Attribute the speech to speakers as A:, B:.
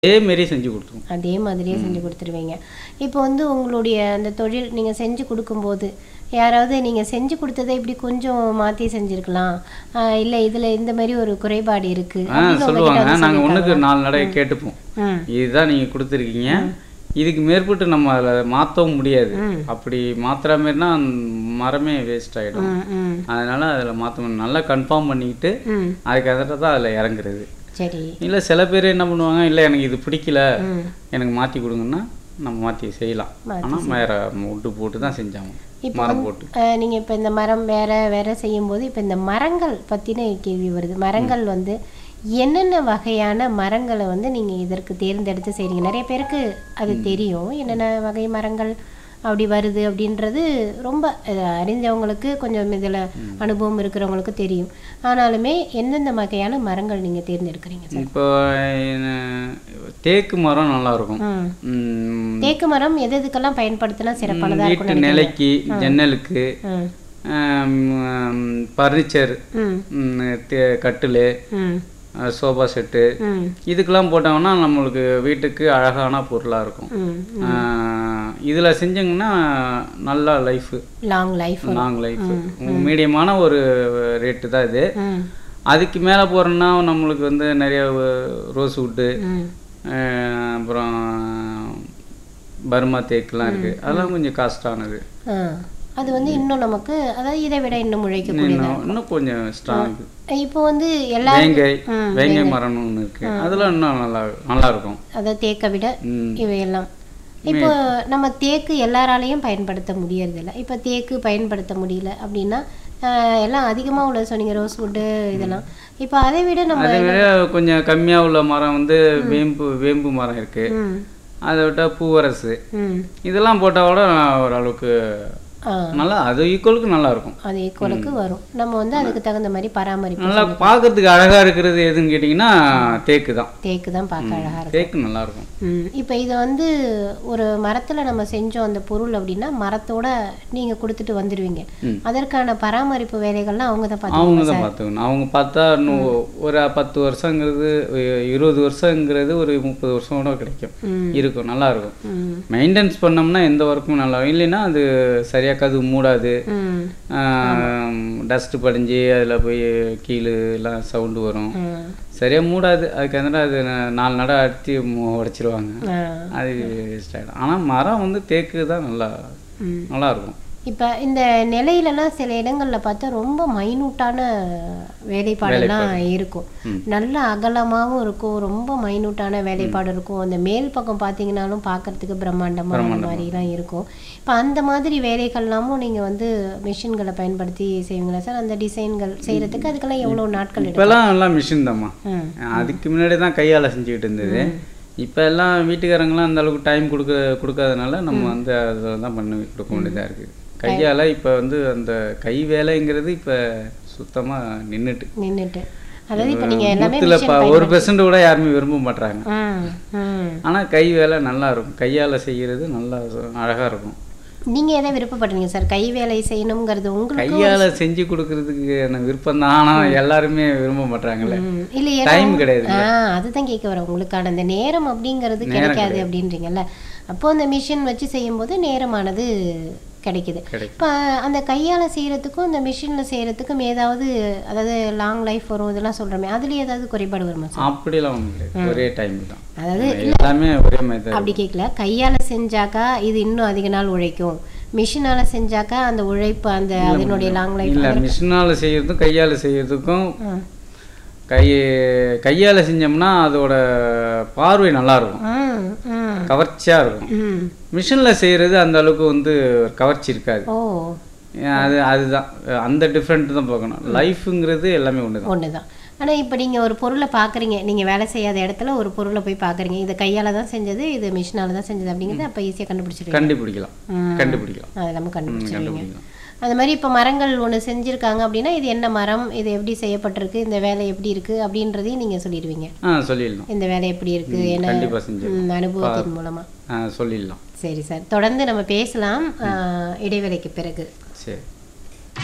A: அதே மாரி செஞ்சு கொடுத்துருவோம்
B: அதே மாதிரியே செஞ்சு கொடுத்துருவீங்க இப்போ வந்து உங்களுடைய அந்த தொழில் நீங்கள் செஞ்சு கொடுக்கும்போது யாராவது நீங்கள் செஞ்சு கொடுத்ததை இப்படி கொஞ்சம் மாற்றி செஞ்சுருக்கலாம் இல்லை இதில் இந்த மாதிரி ஒரு குறைபாடு இருக்குது
A: ஆ சொல்லுவாங்க நாங்கள் ஒன்றுக்கு நாலு நடை கேட்டுப்போம்
B: ம்
A: இதுதான் நீங்கள் கொடுத்துருக்கீங்க இதுக்கு மேற்பட்டு நம்ம அதில் மாற்றவும் முடியாது அப்படி மாத்துற மாரினா மரமே வேஸ்ட் ஆகிடும்
B: ம் ம்
A: அதனால அதில் மாற்ற நல்லா கன்ஃபார்ம் பண்ணிக்கிட்டு
B: ம்
A: அதுக்கப்புறம் தான் அதில் இறங்குறது
B: சரி
A: இல்லை சில பேர் என்ன பண்ணுவாங்க இல்லை எனக்கு இது பிடிக்கல
B: ம்
A: எனக்கு மாற்றி கொடுங்கன்னா நம்ம மாற்றி செய்யலாம் ஆனால் வேற உட்டு போட்டு தான் செஞ்சாங்க மரம் போட்டு
B: நீங்கள் இப்போ இந்த மரம் வேற வேற செய்யும்போது இப்போ இந்த மரங்கள் பற்றின கேள்வி வருது மரங்கள் வந்து என்னென்ன வகையான மரங்களை வந்து நீங்கள் இதற்கு தேர்ந்தெடுத்து செய்றீங்க நிறைய பேருக்கு அது தெரியும் என்னென்ன வகை மரங்கள் அப்படி வருது அப்படின்றது ரொம்ப அஹ், அறிஞ்சவங்களுக்கு கொஞ்சம் இதில் அனுபவம் இருக்கிறவங்களுக்கு தெரியும் ஆனாலுமே எந்தெந்த வகையான மரங்கள் நீங்கள் தேர்ந்தெடுக்கிறீங்க சார்
A: இப்போ என்ன- தேக்கு மரம் நல்லா இருக்கும்
B: ம்
A: ம்,
B: தேக்கு மரம் எது எதுக்கெல்லாம் பயன்படுத்தினா சிறப்பானதாக இருக்கும்
A: வீட்டு நிலைக்கு ஜன்னலுக்கு
B: ம்
A: ஃபர்னிச்சர்
B: ம்
A: கட்டில்
B: ம்
A: சோஃபா செட்டு
B: ம்
A: இதுக்கெல்லாம் போட்டோம்னா நம்மளுக்கு வீட்டுக்கு அழகான பொருளாக இருக்கும்
B: ம்
A: இதில் செஞ்சோங்கன்னா நல்லா life
B: long life
A: long life மீடியமான ஒரு ரேட்டு தான் இது
B: ம்
A: அதுக்கு மேலே போகிறோன்னா நம்மளுக்கு வந்து நிறைய ரோஸ் வுட்டு
B: ம்
A: அப்புறம் பர்மா தேக்குலாம் இருக்குது அதெல்லாம் கொஞ்சம் காஸ்டானது
B: ஆ அது வந்து இன்னும் நமக்கு அதாவது இதை விட இன்னும் உழைக்கக்கூடியதா
A: இன்னும் இன்னும் கொஞ்சம் ஸ்ட்ராங்
B: இப்போ வந்து எல்லா
A: வேங்கை
B: ம்,
A: வேங்கை மரம்னு ஒன்று இருக்குது அதெல்லாம் இன்னும் நல்லா நல்லா இருக்கும்
B: அதாவது தேக்கை விட
A: ம்.
B: இவையெல்லாம் இப்போ நம்ம தேக்கு எல்லாராலையும் பயன்படுத்த முடியறதில்ல இப்போ தேக்கு பயன்படுத்த முடியல அப்படின்னா ஆஹ், எல்லாம் அதிகமாக உள்ள சொன்னீங்க ரோஸ் வுட்டு இதெல்லாம் இப்போ அதை விட நம்ம
A: அதை விட கொஞ்சம் கம்மியாக உள்ள மரம் வந்து வேம்பு வேம்பு மரம் இருக்குது
B: ம்
A: அதை விட்டால் பூவரசு
B: ம்
A: இதெல்லாம் போட்டால் கூட ஓரளவுக்கு
B: ஆ
A: நல்லா அது ஈக்குவலுக்கு நல்லா இருக்கும்
B: அது ஈக்குவலுக்கு வரும் நம்ம வந்து அதுக்கு தகுந்த மாதிரி பராமரிப்பு
A: நல்லா பார்க்கறதுக்கு அழகாக இருக்கிறது எதுன்னு கேட்டிங்கன்னா தேக்கு தான்
B: தேக்கு தான் பார்க்க அழகா இருக்கும்
A: தேக்கு நல்லா இருக்கும்
B: ம் இப்போ இதை வந்து ஒரு மரத்தில் நம்ம செஞ்சோம் அந்த பொருள் அப்படின்னா மரத்தோட நீங்கள் கொடுத்துட்டு வந்துடுவீங்க
A: ம்.
B: அதற்கான பராமரிப்பு வேலைகள்லாம் அவங்க தான் பார்த்து
A: அவங்க தான் பார்த்துக்கணும் அவங்க பார்த்தா இன்னும் ஒரு பத்து வருஷங்கிறது ஒரு இருபது வருஷங்கிறது ஒரு முப்பது வருஷம் கூட கிடைக்கும்
B: ம்.
A: இருக்கும் நல்லா இருக்கும்
B: ம்
A: மெயின்டெனன்ஸ் பண்ணோம்னா எந்த ஒர்க்கும் நல்லா இருக்கும் இல்லைன்னா அது சரியாக கது மூடாது
B: ம்
A: டஸ்ட் படிஞ்சு அதில் போய் கீழே எல்லாம் சவுண்டு வரும்
B: ம்
A: சரியாக மூடாது அதுக்கு அது நா- நாலு நட அடித்து உடைச்சிருவாங்க
B: ஆ.
A: அது வேஸ்ட் ஆகிடும் ஆனால் மரம் வந்து தேக்கு தான் நல்லா
B: ம்
A: நல்லா இருக்கும்
B: இப்போ இந்த நிலையிலலாம் சில இடங்களில் பார்த்தா ரொம்ப மைனூட்டான வேலைப்பாடெல்லாம் இருக்கும் நல்ல அகலமாகவும் இருக்கும் ரொம்ப மைனூட்டான வேலைப்பாடு இருக்கும் அந்த மேல் பக்கம் பார்த்தீங்கன்னாலும் பார்க்கறதுக்கு பிரம்மாண்டமாக அந்த மாதிரிலாம் இருக்கும் இப்போ அந்த மாதிரி வேலைகள்லாமும் நீங்கள் வந்து மிஷின்களை பயன்படுத்தி செய்வீங்களா சார் அந்த டிசைன்கள் செய்கிறதுக்கு அதுக்கெல்லாம் எவ்வளோ நாட்கள் எடுக்கும்
A: இப்போல்லாம் எல்லாம் மிஷின் தாம்மா
B: ம்
A: அதுக்கு முன்னாடி தான் கையால் செஞ்சுக்கிட்டு இருந்தது இப்போ எல்லாம் வீட்டுக்காரங்களாம் அந்த அளவுக்கு டைம் கொடுக்க கொடுக்காதனால நம்ம வந்து அதில் தான் பண்ணி கொடுக்க வேண்டியதாக இருக்குது கையால் இப்போ வந்து அந்த கை வேலைங்கிறது இப்போ சுத்தமாக நின்றுட்டு
B: நின்றுட்டு அதாவது இப்போ நீங்கள் எல்லாமே
A: நூற்றுல ப ஒரு பெர்சன்ட் கூட யாருமே விரும்ப மாட்றாங்க
B: ம் ம்
A: ஆனால் கை வேலை நல்லா இருக்கும் கையால் செய்கிறது நல்லா அழகாக இருக்கும்
B: நீங்கள் எதை விருப்பப்படுறீங்க சார் கை வேலை செய்யணுங்கிறது உங்களுக்கு
A: கையால் செஞ்சு கொடுக்கறதுக்கு எனக்கு விருப்பம் தான் ஆனால் எல்லாருமே விரும்ப மாட்றாங்கல்ல
B: ம், இல்ல ஏன்னா
A: டைம் கிடையாது
B: ஆ அதுதான் கேட்க வரேன் உங்களுக்கான அந்த நேரம் அப்படிங்கிறது கிடைக்காது அப்படின்றீங்கல்ல அப்போ அந்த மிஷின் வச்சு செய்யும்போது நேரமானது கிடைக்குது
A: கிடைக்கும்.
B: இப்போ அந்த கையால செய்யறதுக்கும் இந்த மிஷின்ல செய்யறதுக்கும் ஏதாவது அதாவது லாங் லைஃப் வரும் இதெல்லாம் சொல்றோமே அதுல ஏதாவது குறைபாடு வருமா சார்
A: அப்படிலாம் ஒன்றும் கிடையாது ஒரே டைம் தான்
B: அதாவது
A: எல்லாமே ஒரே மாதிரி தான்
B: அப்படி கேட்கல கையால செஞ்சாக்கா இது இன்னும் அதிக நாள் உழைக்கும் மிஷினால செஞ்சாக்கா அந்த உழைப்பு அந்த அதனுடைய லாங் லைஃப்
A: இல்லை மிஷினால் செய்யறதுக்கும் கையால் செய்யறதுக்கும் கை கையால் செஞ்சோம்னா அதோட பார்வை நல்லா இருக்கும்
B: ம் ம்
A: கவர்ச்சியாக இருக்கும்
B: ம்
A: மிஷினில் செய்கிறது அந்த அளவுக்கு வந்து கவர்ச்சி இருக்காது
B: ஓ
A: அது அதுதான் அந்த டிஃப்ரெண்ட் தான் பார்க்கணும் லைஃபுங்கிறது எல்லாமே ஒன்று தான்
B: ஒன்று தான் ஆனால் இப்போ நீங்கள் ஒரு பொருளை பார்க்குறீங்க நீங்கள் வேலை செய்யாத இடத்துல ஒரு பொருளை போய் பார்க்குறீங்க இது கையால் தான் செஞ்சது இது மிஷினால தான் செஞ்சது அப்படிங்கிறது அப்போ ஈஸியாக கண்டுபிடிச்சிருவீங்க
A: கண்டுபிடிக்கலாம்
B: ம்.
A: கண்டுபிடிக்கலாம்
B: அது நம்ம கண்டுபிடிச்சிருவீங்க
A: கண்டுபிடிக்கலாம்
B: அந்த மாதிரி இப்போ மரங்கள் ஒன்று செஞ்சுருக்காங்க அப்படின்னா இது என்ன மரம் இது எப்படி செய்யப்பட்டிருக்கு இந்த வேலை எப்படி இருக்குது அப்படின்றதையும் நீங்கள் சொல்லிடுவீங்க
A: ஆ சொல்லிடலாம்
B: இந்த வேலை எப்படி இருக்குது என்ன
A: கண்டிப்பாக செஞ்சு
B: ம், அனுபவத்தின் மூலமாக
A: ஆ சொல்லிடலாம்
B: சரி சார் தொடர்ந்து நம்ம பேசலாம் ஆ, இடைவேளைக்கு பிறகு
A: சரி